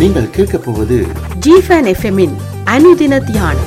நீங்கள் கேட்கப் போவது ஜிஃபன் எஃப்எம்மின் அனுதின தியானம்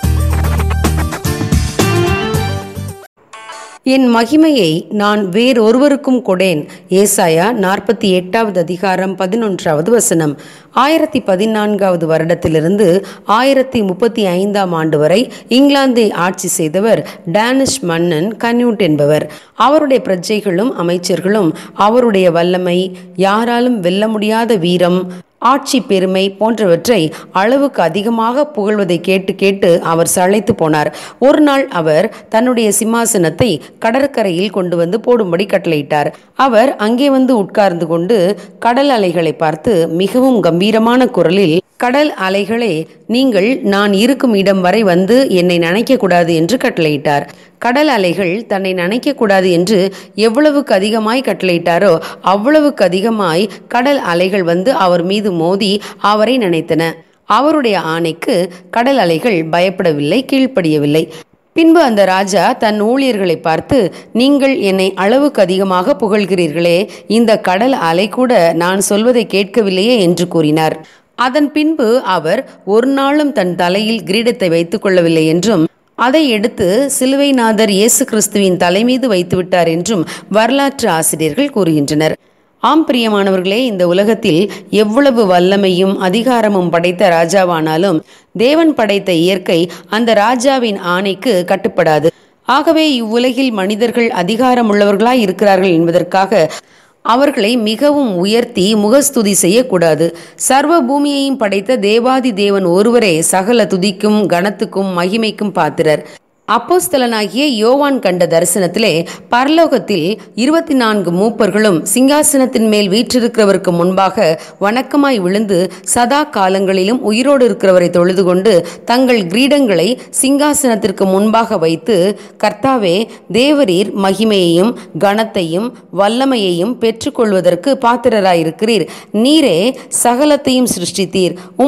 என் மகிமையை நான் வேறொருவருக்கும் கொடேன் ஏசாயா நாற்பத்தி எட்டாவது அதிகாரம் பதினொன்றாவது வசனம் ஆயிரத்தி பதினான்காவது வருடத்திலிருந்து ஆயிரத்தி முப்பத்தி ஐந்தாம் ஆண்டு வரை இங்கிலாந்தை ஆட்சி செய்தவர் டேனிஷ் மன்னன் கன்யூட் என்பவர் அவருடைய பிரஜைகளும் அமைச்சர்களும் அவருடைய வல்லமை யாராலும் வெல்ல முடியாத வீரம் ஆட்சி பெருமை போன்றவற்றை அளவுக்கு அதிகமாக புகழ்வதை கேட்டு கேட்டு அவர் சளைத்து போனார் ஒரு நாள் அவர் தன்னுடைய சிம்மாசனத்தை கடற்கரையில் கொண்டு வந்து போடும்படி கட்டளையிட்டார் அவர் அங்கே வந்து உட்கார்ந்து கொண்டு கடல் அலைகளை பார்த்து மிகவும் கம்பீரமான குரலில் கடல் அலைகளே நீங்கள் நான் இருக்கும் இடம் வரை வந்து என்னை நனைக்கக்கூடாது என்று கட்டளையிட்டார் கடல் அலைகள் தன்னை நனைக்கக்கூடாது என்று எவ்வளவுக்கு அதிகமாய் கட்டளையிட்டாரோ அவ்வளவுக்கு அதிகமாய் கடல் அலைகள் வந்து அவர் மீது மோதி அவரை நினைத்தன அவருடைய ஆணைக்கு கடல் அலைகள் பயப்படவில்லை கீழ்ப்படியவில்லை பின்பு அந்த ராஜா தன் ஊழியர்களை பார்த்து நீங்கள் என்னை அளவுக்கு அதிகமாக புகழ்கிறீர்களே இந்த கடல் அலை கூட நான் சொல்வதை கேட்கவில்லையே என்று கூறினார் அதன் பின்பு அவர் ஒரு நாளும் தன் தலையில் கிரீடத்தை வைத்துக் கொள்ளவில்லை என்றும் அதை எடுத்து சிலுவைநாதர் இயேசு கிறிஸ்துவின் தலைமீது வைத்துவிட்டார் என்றும் வரலாற்று ஆசிரியர்கள் கூறுகின்றனர் ஆம் பிரியமானவர்களே இந்த உலகத்தில் எவ்வளவு வல்லமையும் அதிகாரமும் படைத்த ராஜாவானாலும் தேவன் படைத்த இயற்கை அந்த ராஜாவின் ஆணைக்கு கட்டுப்படாது ஆகவே இவ்வுலகில் மனிதர்கள் அதிகாரமுள்ளவர்களாய் இருக்கிறார்கள் என்பதற்காக அவர்களை மிகவும் உயர்த்தி முகஸ்துதி செய்யக்கூடாது சர்வ பூமியையும் படைத்த தேவாதி தேவன் ஒருவரே சகல துதிக்கும் கனத்துக்கும் மகிமைக்கும் பாத்திரர் அப்போஸ்தலனாகிய யோவான் கண்ட தரிசனத்திலே பரலோகத்தில் இருபத்தி நான்கு மூப்பர்களும் சிங்காசனத்தின் மேல் வீற்றிருக்கிறவருக்கு முன்பாக வணக்கமாய் விழுந்து சதா காலங்களிலும் உயிரோடு இருக்கிறவரை தொழுது கொண்டு தங்கள் கிரீடங்களை சிங்காசனத்திற்கு முன்பாக வைத்து கர்த்தாவே தேவரீர் மகிமையையும் கனத்தையும் வல்லமையையும் பெற்றுக்கொள்வதற்கு பாத்திரராயிருக்கிறீர் நீரே சகலத்தையும் சிருஷ்டித்தீர்